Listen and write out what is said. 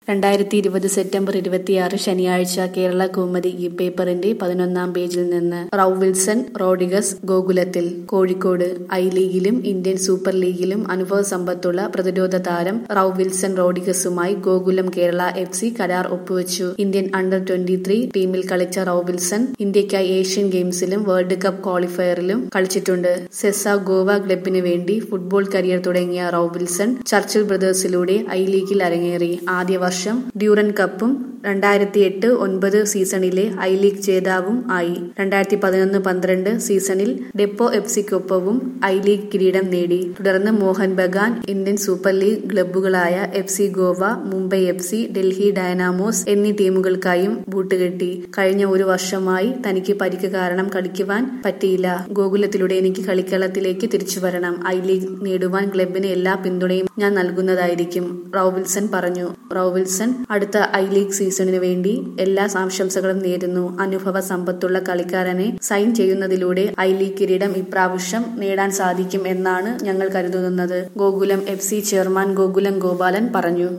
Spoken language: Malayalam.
രണ്ടായിരത്തി ഇരുപത് സെപ്റ്റംബർ ഇരുപത്തിയാറ് ശനിയാഴ്ച കേരള കൗമുദി ഈ പേപ്പറിന്റെ പതിനൊന്നാം പേജിൽ നിന്ന് റൌ വിൽസൺ റോഡിഗസ് ഗോകുലത്തിൽ കോഴിക്കോട് ഐ ലീഗിലും ഇന്ത്യൻ സൂപ്പർ ലീഗിലും അനുഭവ സമ്പത്തുള്ള പ്രതിരോധ താരം റൌ വിൽസൺ റോഡിഗസുമായി ഗോകുലം കേരള എഫ് സി കരാർ ഒപ്പുവച്ചു ഇന്ത്യൻ അണ്ടർ ട്വന്റി ത്രീ ടീമിൽ കളിച്ച റൌ വിൽസൺ ഇന്ത്യയ്ക്കായി ഏഷ്യൻ ഗെയിംസിലും വേൾഡ് കപ്പ് ക്വാളിഫയറിലും കളിച്ചിട്ടുണ്ട് സെസ ഗോവ ക്ലബിന് വേണ്ടി ഫുട്ബോൾ കരിയർ തുടങ്ങിയ റൌ വിൽസൺ ചർച്ചിൽ ബ്രദേഴ്സിലൂടെ ഐ ലീഗിൽ അരങ്ങേറി ആദ്യ വർഷം ഡ്യൂറൻ കപ്പും രണ്ടായിരത്തി എട്ട് ഒൻപത് സീസണിലെ ഐ ലീഗ് ജേതാവും ആയി രണ്ടായിരത്തി പതിനൊന്ന് പന്ത്രണ്ട് സീസണിൽ ഡെപ്പോ എഫ് സിക്കൊപ്പവും ഐ ലീഗ് കിരീടം നേടി തുടർന്ന് Mohan Bagan Indian super league ക്ലബ്ബുകളായ F C Goa Mumbai F C Delhi dynamos എന്നീ ടീമുകൾക്കായും ബൂട്ടുകെട്ടി കഴിഞ്ഞ ഒരു വർഷമായി തനിക്ക് പരിക്ക് കാരണം കളിക്കുവാൻ പറ്റിയില്ല ഗോകുലത്തിലൂടെ എനിക്ക് കളിക്കളത്തിലേക്ക് തിരിച്ചു വരണം ഐ ലീഗ് നേടുവാൻ ക്ലബിന് എല്ലാ പിന്തുണയും ഞാൻ നൽകുന്നതായിരിക്കും റൌവിൽസൺ പറഞ്ഞു റൌവിൽസൺ അടുത്ത ഐ ലീഗ് സീസണിന് വേണ്ടി എല്ലാ ആശംസകളും നേരുന്നു അനുഭവ സമ്പത്തുള്ള കളിക്കാരനെ സൈൻ ചെയ്യുന്നതിലൂടെ ഐ ലീഗ് കിരീടം ഇപ്രാവശ്യം നേടാൻ സാധിക്കും എന്നാണ് ഞങ്ങൾ കരുതുന്നത് Gokulam F C chairman Gokulam Gopalan പറഞ്ഞു